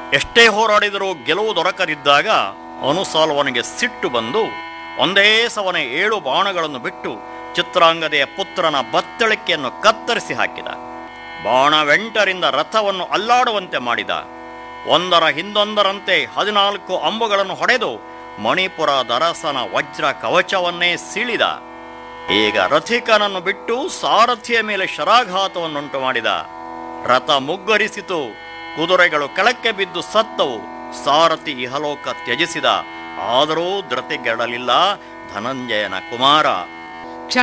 ಎಷ್ಟೇ ಹೋರಾಡಿದರೂ ಗೆಲುವು ದೊರಕದಿದ್ದಾಗ ಅನುಸಾಲ್ವನಿಗೆ ಸಿಟ್ಟು ಬಂದು ಒಂದೇ ಸವನೆ ಏಳು ಬಾಣಗಳನ್ನು ಬಿಟ್ಟು ಚಿತ್ರಾಂಗದೆಯ ಪುತ್ರನ ಬತ್ತಳಿಕೆಯನ್ನು ಕತ್ತರಿಸಿ ಹಾಕಿದ ಬಾಣವೆಂಟರಿಂದ ರಥವನ್ನು ಅಲ್ಲಾಡುವಂತೆ ಮಾಡಿದ ಒಂದರ ಹಿಂದೊಂದರಂತೆ ಹದಿನಾಲ್ಕು ಅಂಬುಗಳನ್ನು ಹೊಡೆದು ಮಣಿಪುರ ದರಸನ ವಜ್ರ ಕವಚವನ್ನೇ ಸೀಳಿದ ಈಗ ರಥಿಕನನ್ನು ಬಿಟ್ಟು ಸಾರಥಿಯ ಮೇಲೆ ಶರಾಘಾತವನ್ನುಂಟು ಮಾಡಿದ ರಥ ಮುಗ್ಗರಿಸಿತು ಕುದುರೆಗಳು ಕೆಳಕ್ಕೆ ಬಿದ್ದು ಸತ್ತವು ಸಾರಥಿ ಇಹಲೋಕ ತ್ಯಜಿಸಿದ ಆದರೂ ಧೃತಿಗೆಡಲಿಲ್ಲ ಧನಂಜಯನ ಕುಮಾರ